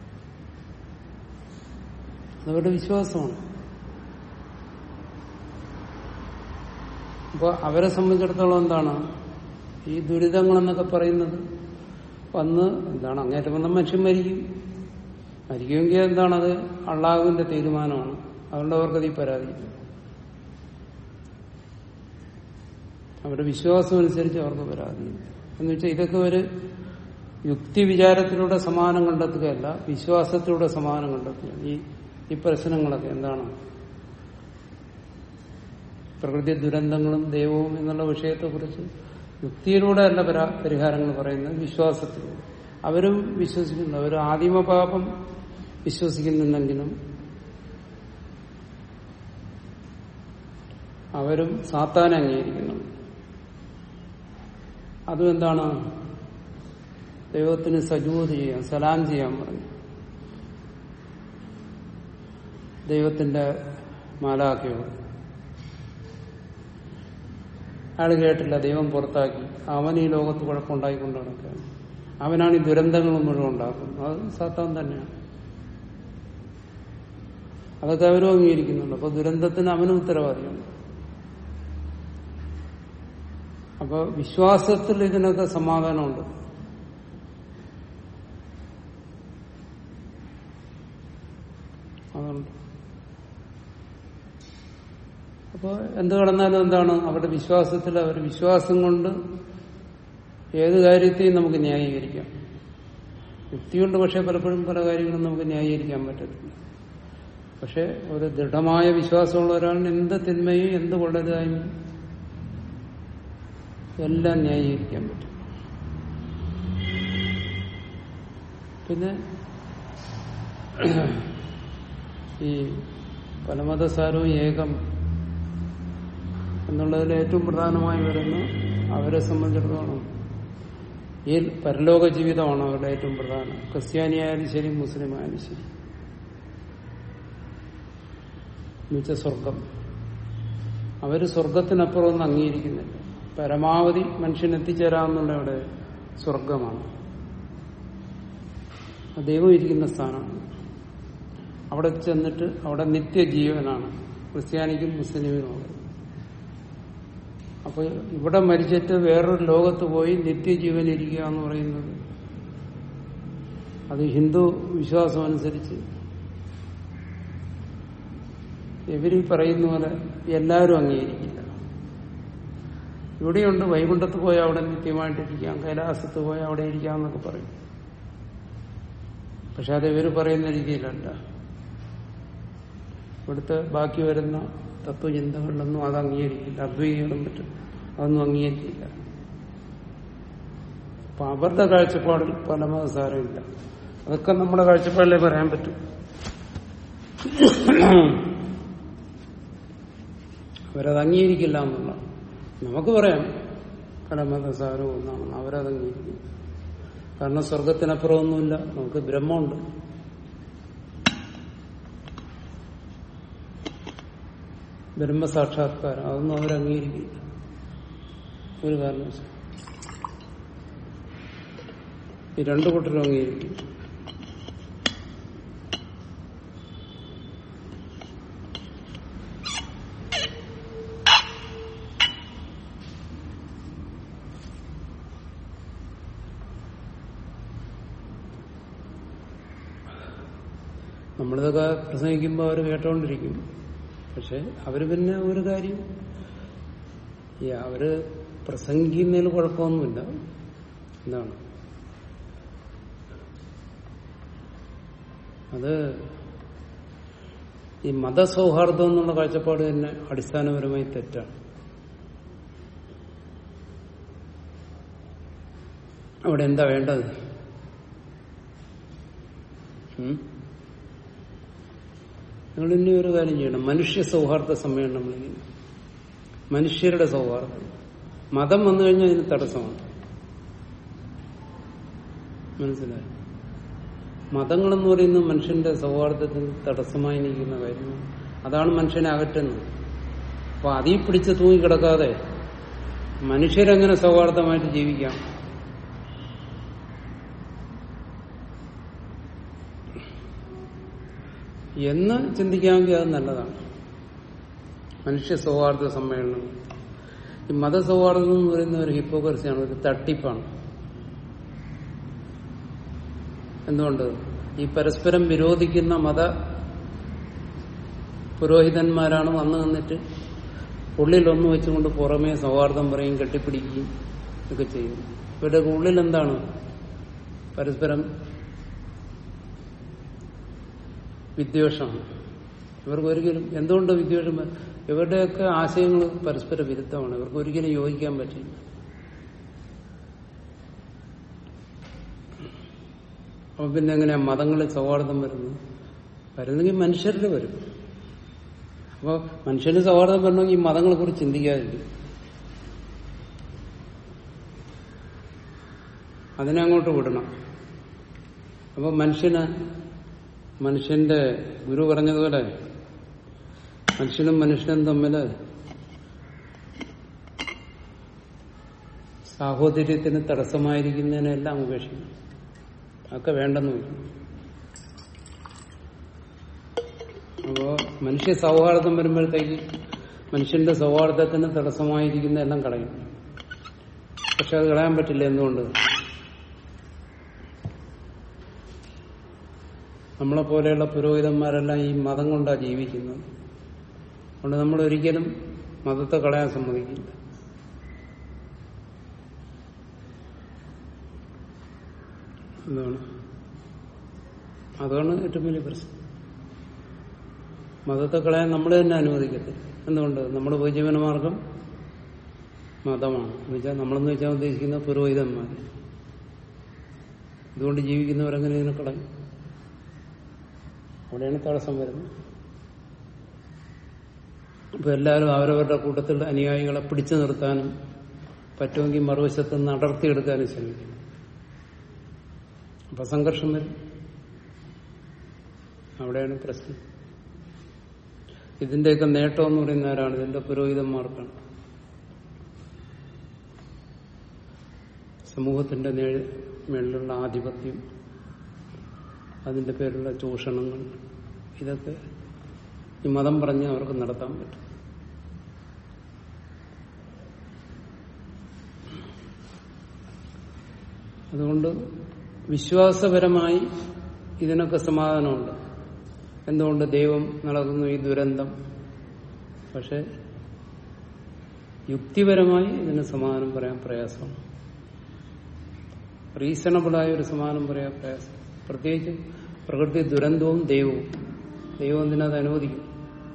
അതവരുടെ വിശ്വാസമാണ് അപ്പൊ അവരെ സംബന്ധിച്ചിടത്തോളം എന്താണ് ഈ ദുരിതങ്ങളെന്നൊക്കെ പറയുന്നത് വന്ന് എന്താണ് അങ്ങേറ്റം വന്ന മനുഷ്യൻ മരിക്കും മരിക്കുമെങ്കിൽ എന്താണത് അള്ളാഹുവിന്റെ തീരുമാനമാണ് അതുകൊണ്ട് അവർക്കത് ഈ പരാതിയില്ല അവരുടെ വിശ്വാസം അനുസരിച്ച് അവർക്ക് പരാതിയില്ല എന്ന് വെച്ചാൽ ഇതൊക്കെ ഒരു യുക്തി വിചാരത്തിലൂടെ സമാനം കണ്ടെത്തുകയല്ല വിശ്വാസത്തിലൂടെ സമാനം കണ്ടെത്തുക ഈ ഈ പ്രശ്നങ്ങളൊക്കെ എന്താണ് പ്രകൃതി ദുരന്തങ്ങളും ദൈവവും എന്നുള്ള വിഷയത്തെക്കുറിച്ച് യുക്തിയിലൂടെ അല്ല പരാ- പരിഹാരങ്ങൾ പറയുന്നത് വിശ്വാസത്തിലൂടെ അവരും വിശ്വസിക്കുന്നു അവർ ആദിമപാപം വിശ്വസിക്കുന്നുണ്ടെങ്കിലും അവരും സാത്താനെ അംഗീകരിക്കുന്നുണ്ട് അതും എന്താണ് ദൈവത്തിന് സജൂത് ചെയ്യാൻ സലാം ചെയ്യാൻ പറഞ്ഞു ദൈവത്തിന്റെ മാലാഖയോട് അയാൾ കേട്ടില്ല ദൈവം പുറത്താക്കി അവൻ ഈ ലോകത്ത് കുഴപ്പമുണ്ടായിക്കൊണ്ട് നടക്കുകയാണ് അവനാണ് ഈ ദുരന്തങ്ങൾ മുഴുവൻ ഉണ്ടാക്കുന്നത് അത് സാത്താൻ തന്നെയാണ് അതൊക്കെ അവരും അംഗീകരിക്കുന്നുണ്ട് അപ്പൊ ദുരന്തത്തിന് അവനും ഉത്തരവാദിയാണ് അപ്പൊ വിശ്വാസത്തിൽ ഇതിനൊക്കെ സമാധാനമുണ്ട് അതുകൊണ്ട് അപ്പൊ എന്ത് കടന്നാലും എന്താണ് അവരുടെ വിശ്വാസത്തിൽ അവർ വിശ്വാസം കൊണ്ട് ഏത് കാര്യത്തെയും നമുക്ക് ന്യായീകരിക്കാം യുക്തി കൊണ്ട് പക്ഷെ പലപ്പോഴും പല കാര്യങ്ങളും നമുക്ക് ന്യായീകരിക്കാൻ പറ്റത്തില്ല പക്ഷെ ഒരു ദൃഢമായ വിശ്വാസമുള്ള ഒരാളിന് എന്ത് തിന്മയും എന്ത് കൊള്ളരുതായ്മയും എല്ലാം ന്യായീകരിക്കാൻ പറ്റും പിന്നെ ഈ പലമതസാരവും ഏകം എന്നുള്ളതിൽ ഏറ്റവും പ്രധാനമായി വരുന്ന അവരെ സംബന്ധിച്ചിടത്തോളം ഈ പരലോക ജീവിതമാണ് അവരുടെ ഏറ്റവും പ്രധാനം ക്രിസ്ത്യാനിയായാലും ശരി മുസ്ലിം ആയാലും ശരി എന്നുവെച്ച സ്വർഗം അവര് സ്വർഗത്തിനപ്പുറം ഒന്നും അംഗീകരിക്കുന്നില്ല പരമാവധി മനുഷ്യൻ എത്തിച്ചേരാമെന്നുള്ള അവിടെ സ്വർഗമാണ് അത് ദൈവം ഇരിക്കുന്ന സ്ഥാനമാണ് അവിടെ ചെന്നിട്ട് അവിടെ നിത്യജീവനാണ് ക്രിസ്ത്യാനിക്കും മുസ്ലിമിനും അപ്പൊ ഇവിടെ മരിച്ചിട്ട് വേറൊരു ലോകത്ത് പോയി നിത്യജീവൻ ഇരിക്കുക എന്ന് പറയുന്നത് അത് ഹിന്ദു വിശ്വാസം അനുസരിച്ച് ഇവര് ഈ പറയുന്ന പോലെ എല്ലാവരും അംഗീകരിക്കില്ല ഇവിടെയുണ്ട് വൈകുണ്ഠത്ത് പോയാൽ അവിടെ നിത്യമായിട്ടിരിക്കാം കൈലാസത്ത് പോയാൽ അവിടെ ഇരിക്കാം എന്നൊക്കെ പറയും പക്ഷെ അത് ഇവര് പറയുന്ന രീതിയിലല്ല ഇവിടുത്തെ ബാക്കി വരുന്ന തത്വചിന്തകളിലൊന്നും അത് അംഗീകരിക്കില്ല അദ്വൈതികളും പറ്റും അതൊന്നും അംഗീകരിക്കില്ല അപ്പൊ അവരുടെ കാഴ്ചപ്പാടിൽ പല മതസാരമില്ല അതൊക്കെ നമ്മുടെ കാഴ്ചപ്പാടിലേ പറയാൻ പറ്റും അവരത് അംഗീകരിക്കില്ല എന്നുള്ള നമുക്ക് പറയാം പല മതസാരവും ഒന്നാണ് അവരത് അംഗീകരിക്കും കാരണം സ്വർഗത്തിനപ്പുറമൊന്നുമില്ല നമുക്ക് ബ്രഹ്മമുണ്ട് ബ്രഹ്മസാക്ഷാത്കാരം അതൊന്നും അവർ അംഗീകരിക്കില്ല ഒരു കാരണവശാലും ഈ രണ്ടു കൂട്ടരും അംഗീകരിക്കും നമ്മളിതൊക്കെ പ്രസംഗിക്കുമ്പോൾ അവർ കേട്ടോണ്ടിരിക്കും പക്ഷെ അവര് പിന്നെ ഒരു കാര്യം ഈ അവര് പ്രസംഗിക്കുന്നതിൽ കുഴപ്പമൊന്നുമില്ല എന്താണ് അത് ഈ മതസൗഹാർദ്ദം എന്നുള്ള കാഴ്ചപ്പാട് തന്നെ അടിസ്ഥാനപരമായി തെറ്റാണ് അവിടെ എന്താ വേണ്ടത് ഉം? നിങ്ങൾ ഇനി ഒരു കാര്യം ചെയ്യണം മനുഷ്യ സൗഹാർദ്ദ സമ്മേളനം വിളിക്കുന്നു മനുഷ്യരുടെ സൗഹാർദ്ദം മതം വന്നു കഴിഞ്ഞാൽ അതിന് തടസ്സമാണ് മനസ്സിലായി മതങ്ങളെന്ന് പറയുന്നത് മനുഷ്യന്റെ സൗഹാർദ്ദത്തിന് തടസ്സമായി നിൽക്കുന്ന കാര്യമാണ് അതാണ് മനുഷ്യനെ അകറ്റുന്നത് അപ്പൊ അതിൽ പിടിച്ച് തൂങ്ങിക്കിടക്കാതെ മനുഷ്യരെങ്ങനെ സൗഹാർദ്ദമായിട്ട് ജീവിക്കാം എന്ന് ചിന്തിക്കാമെങ്കിൽ അത് നല്ലതാണ് മനുഷ്യ സൗഹാർദ്ദ സമ്മേളനം ഈ മതസൗഹാർദ്ദം എന്ന് പറയുന്ന ഒരു ഹിപ്പോക്രസിയാണ് ഒരു തട്ടിപ്പാണ് എന്തുകൊണ്ട് ഈ പരസ്പരം വിരോധിക്കുന്ന മത പുരോഹിതന്മാരാണ് വന്നു നിന്നിട്ട് ഉള്ളിൽ ഒന്ന് വെച്ചുകൊണ്ട് പുറമേ സൗഹാർദ്ദം പറയും കെട്ടിപ്പിടിക്കുകയും ഒക്കെ ചെയ്യും ഇവരുടെ ഉള്ളിൽ എന്താണ് പരസ്പരം വിദ്വേഷമാണ് ഇവർക്ക് ഒരിക്കലും എന്തുകൊണ്ട് വിദ്വേഷം വ- ഇവരുടെയൊക്കെ ആശയങ്ങൾ പരസ്പര വിരുദ്ധമാണ് ഇവർക്ക് ഒരിക്കലും യോജിക്കാൻ പറ്റില്ല അപ്പൊ പിന്നെ എങ്ങനെയാ മതങ്ങളിൽ സൗഹാർദ്ദം വരുന്നത് വരുന്നെങ്കിൽ മനുഷ്യരിൽ വരും അപ്പോൾ മനുഷ്യന് സൗഹാർദ്ദം വരണമെങ്കിൽ ഈ മതങ്ങളെ കുറിച്ച് ചിന്തിക്കാതിരിക്കും അതിനെ അങ്ങോട്ട് വിടണം അപ്പൊ മനുഷ്യന് മനുഷ്യന്റെ ഗുരു പറഞ്ഞതുപോലെ മനുഷ്യനും മനുഷ്യനും തമ്മിൽ സാഹോദര്യത്തിന് തടസ്സമായിരിക്കുന്നതിനെല്ലാം ഉപേക്ഷിക്കണം അതൊക്കെ വേണ്ടെന്ന് വയ്ക്കും അപ്പോ മനുഷ്യ സൗഹാർദ്ദം വരുമ്പോഴത്തേക്ക് മനുഷ്യന്റെ സൗഹാർദ്ദത്തിന് തടസ്സമായിരിക്കുന്ന എല്ലാം കളയും പക്ഷെ അത് കളയാൻ പറ്റില്ല എന്തുകൊണ്ട് നമ്മളെ പോലെയുള്ള പുരോഹിതന്മാരെല്ലാം ഈ മതം കൊണ്ടാണ് ജീവിക്കുന്നത് അതുകൊണ്ട് നമ്മൾ ഒരിക്കലും മതത്തെ കളയാൻ സമ്മതിക്കില്ല എന്താണ് അതാണ് ഏറ്റവും വലിയ പ്രശ്നം മതത്തെ കളയാൻ നമ്മൾ തന്നെ അനുവദിക്കത്തില്ല എന്തുകൊണ്ട് നമ്മുടെ ഉപജീവന മാർഗം മതമാണ് എന്ന് വെച്ചാൽ നമ്മളെന്ന് വെച്ചാൽ ഉദ്ദേശിക്കുന്ന പുരോഹിതന്മാർ ഇതുകൊണ്ട് ജീവിക്കുന്നവരെങ്ങനെ ഇതിനെ കളയും അവിടെയാണ് തടസ്സം വരുന്നത് അപ്പൊ എല്ലാവരും അവരവരുടെ കൂട്ടത്തിൽ അനുയായികളെ പിടിച്ചു നിർത്താനും പറ്റുമെങ്കിൽ മറുവശത്ത് നിന്ന് അടർത്തിയെടുക്കാനും ശ്രമിക്കും അപ്പൊ സംഘർഷം വരും അവിടെയാണ് പ്രശ്നം ഇതിന്റെയൊക്കെ നേട്ടം എന്ന് പറയുന്ന ആരാണ് ഇതിന്റെ പുരോഹിതന്മാർക്കാണ് സമൂഹത്തിന്റെ നേ- മേളിലുള്ള ആധിപത്യം അതിന്റെ പേരിലുള്ള ചൂഷണങ്ങൾ ഇതൊക്കെ ഈ മതം പറഞ്ഞ് അവർക്ക് നടത്താൻ പറ്റും അതുകൊണ്ട് വിശ്വാസപരമായി ഇതിനൊക്കെ സമാധാനമുണ്ട് എന്തുകൊണ്ട് ദൈവം നടക്കുന്നു ഈ ദുരന്തം പക്ഷെ യുക്തിപരമായി ഇതിന് സമാധാനം പറയാൻ പ്രയാസമാണ് റീസണബിളായ ഒരു സമാധാനം പറയാൻ പ്രയാസം പ്രത്യേകിച്ച് പ്രകൃതി ദുരന്തവും ദൈവവും ദൈവം എന്തിനത് അനുവദിക്കും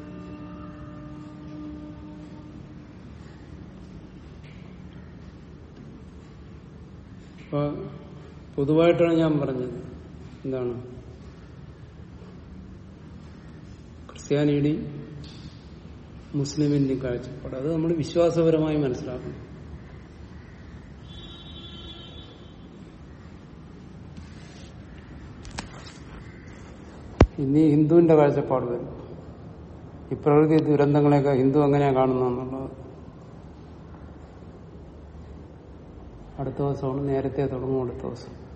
അപ്പൊ പൊതുവായിട്ടാണ് ഞാൻ പറഞ്ഞത് എന്താണ് ക്രിസ്ത്യാനിയുടെ മുസ്ലിമിന്റെ കാഴ്ചപ്പാട് അത് നമ്മൾ വിശ്വാസപരമായി മനസ്സിലാക്കണം ഇനി ഹിന്ദുവിന്റെ കാഴ്ചപ്പാട് വരും ഈ പ്രകൃതി ദുരന്തങ്ങളെയൊക്കെ ഹിന്ദു എങ്ങനെയാ കാണുന്നതെന്നുള്ളത് അടുത്ത ദിവസമാണ് നേരത്തെ തുടങ്ങും അടുത്ത ദിവസം